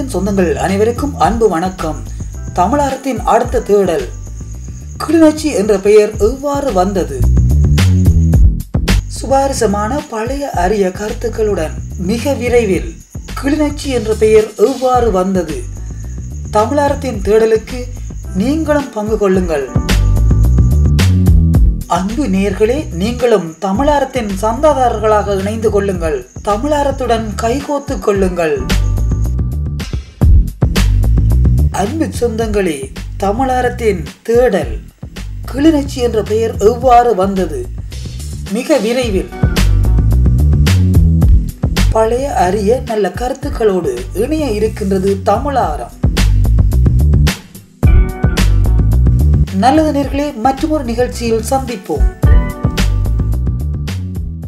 தமிழகத்தின் சொந்தங்கள் அனைவருக்கும் அன்பு வணக்கம் தமிழகத்தின் அடுத்த தேடல் கிளிநொச்சி என்ற பெயர் எவ்வாறு வந்தது சுவாரஸ்யமான பழைய அரிய கருத்துக்களுடன் மிக விரைவில் கிளிநொச்சி என்ற பெயர் எவ்வாறு வந்தது தமிழகத்தின் தேடலுக்கு நீங்களும் பங்கு கொள்ளுங்கள் அன்பு நேர்களே நீங்களும் தமிழாரத்தின் சந்தாதாரர்களாக இணைந்து கொள்ளுங்கள் தமிழாரத்துடன் கைகோத்து கொள்ளுங்கள் அன்பு சொந்தங்களே தமிழாரத்தின் தேடல் கிளிநொச்சி என்ற பெயர் எவ்வாறு வந்தது மிக விரைவில் பழைய அரிய நல்ல கருத்துக்களோடு இணைய இருக்கின்றது தமிழாரம் நல்லது நேர்களே மற்றொரு நிகழ்ச்சியில் சந்திப்போம்